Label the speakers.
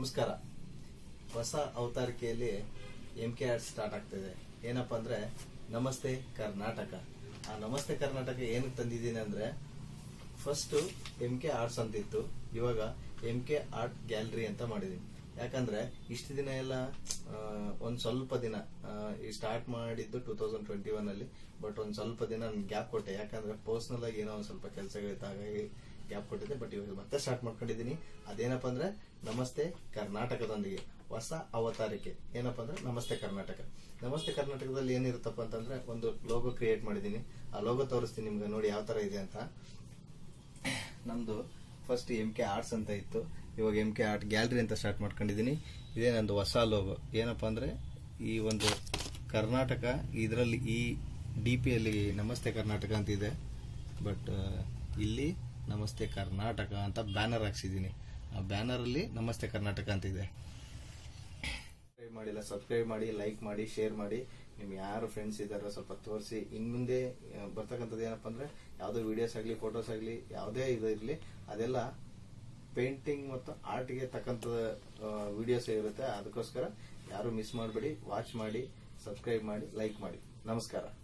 Speaker 1: ನಮಸ್ಕಾರ ಹೊಸ ಅವತಾರಿಕೆಯಲ್ಲಿ ಎಂ ಕೆ ಆರ್ಟ್ ಸ್ಟಾರ್ಟ್ ಆಗ್ತಿದೆ ಏನಪ್ಪಾ ಅಂದ್ರೆ ನಮಸ್ತೆ ಕರ್ನಾಟಕ ಆ ನಮಸ್ತೆ ಕರ್ನಾಟಕ ಏನಕ್ಕೆ ತಂದಿದ್ದೀನಿ ಅಂದ್ರೆ ಫಸ್ಟ್ ಎಂ ಕೆ ಆರ್ಟ್ಸ್ ಅಂತ ಇತ್ತು ಇವಾಗ ಎಂ ಕೆ ಆರ್ಟ್ ಗ್ಯಾಲರಿ ಅಂತ ಮಾಡಿದೀನಿ ಯಾಕಂದ್ರೆ ಇಷ್ಟು ದಿನ ಎಲ್ಲ ಆ, ಒಂದ್ ಸ್ವಲ್ಪ ದಿನ ಸ್ಟಾರ್ಟ್ ಮಾಡಿದ್ದು ಟೂ ತೌಸಂಡ್ ಟ್ವೆಂಟಿ ಒನ್ ಅಲ್ಲಿ ಬಟ್ ಒಂದ್ ಸ್ವಲ್ಪ ದಿನ ಗ್ಯಾಪ್ ಕೊಟ್ಟೆ ಯಾಕಂದ್ರೆ ಪರ್ಸನಲ್ ಆಗಿ ಏನೋ ಒಂದ್ ಸ್ವಲ್ಪ ಕೆಲಸಗಳಿತ್ತು ಹಾಗಾಗಿ ಗ್ಯಾಪ್ ಕೊಟ್ಟಿದ್ದೆ ಬಟ್ ಇವಾಗ ಮತ್ತೆ ಸ್ಟಾರ್ಟ್ ಮಾಡ್ಕೊಂಡಿದ್ದೀನಿ ಅದೇನಪ್ಪ ಅಂದ್ರೆ ನಮಸ್ತೆ ಕರ್ನಾಟಕದೊಂದಿಗೆ ಹೊಸ ಅವತಾರಿಕೆ ಏನಪ್ಪಾ ಅಂದ್ರೆ ನಮಸ್ತೆ ಕರ್ನಾಟಕ ನಮಸ್ತೆ ಕರ್ನಾಟಕದಲ್ಲಿ ಏನಿರುತ್ತಪ್ಪ ಅಂತಂದ್ರೆ ಒಂದು ಲೋಗೋ ಕ್ರಿಯೇಟ್ ಮಾಡಿದೀನಿ ಆ ಲೋಗೋ ತೋರಿಸ್ತೀನಿ ನಿಮ್ಗೆ ನೋಡಿ ಯಾವ ತರ ಇದೆ ಅಂತ ನಮ್ದು ಫಸ್ಟ್ ಎಂ ಕೆ ಆರ್ಟ್ಸ್ ಅಂತ ಇತ್ತು ಇವಾಗ ಎಂ ಕೆ ಆರ್ಟ್ ಗ್ಯಾಲರಿ ಅಂತ ಸ್ಟಾರ್ಟ್ ಮಾಡ್ಕೊಂಡಿದ್ದೀನಿ ಇದೇ ನಂದು ಹೊಸ ಲೋಗೋ ಏನಪ್ಪಾ ಅಂದ್ರೆ ಈ ಒಂದು ಕರ್ನಾಟಕ ಇದರಲ್ಲಿ ಈ ಡಿ ಪಿ ಅಲ್ಲಿ ನಮಸ್ತೆ ಕರ್ನಾಟಕ ಅಂತ ಇದೆ ಬಟ್ ಇಲ್ಲಿ ನಮಸ್ತೆ ಕರ್ನಾಟಕ ಅಂತ ಬ್ಯಾನರ್ ಹಾಕ್ಸಿದ್ದೀನಿ ಆ ಬ್ಯಾನರ್ ಅಲ್ಲಿ ನಮಸ್ತೆ ಕರ್ನಾಟಕ ಅಂತ ಇದೆ ಸಬ್ಸ್ಕ್ರೈಬ್ ಮಾಡಿಲ್ಲ ಸಬ್ಸ್ಕ್ರೈಬ್ ಮಾಡಿ ಲೈಕ್ ಮಾಡಿ ಶೇರ್ ಮಾಡಿ ನಿಮ್ ಯಾರು ಫ್ರೆಂಡ್ಸ್ ಇದಾರೋ ಸ್ವಲ್ಪ ತೋರಿಸಿ ಇನ್ ಮುಂದೆ ಆ, ಬರ್ತಕ್ಕಂಥದ್ದು ಏನಪ್ಪಾ ಅಂದ್ರೆ ಯಾವ್ದೋ ವಿಡಿಯೋಸ್ ಆಗ್ಲಿ ಫೋಟೋಸ್ ಆಗ್ಲಿ ಯಾವುದೇ ಇದು ಇರ್ಲಿ ಅದೆಲ್ಲ ಪೇಂಟಿಂಗ್ ಮತ್ತು ಆರ್ಟ್ಗೆ ತಕ್ಕಂತ ವಿಡಿಯೋಸ್ ಇರುತ್ತೆ ಅದಕ್ಕೋಸ್ಕರ ಯಾರು ಮಿಸ್ ಮಾಡಬೇಡಿ ವಾಚ್ ಮಾಡಿ ಸಬ್ಸ್ಕ್ರೈಬ್ ಮಾಡಿ ಲೈಕ್ ಮಾಡಿ ನಮಸ್ಕಾರ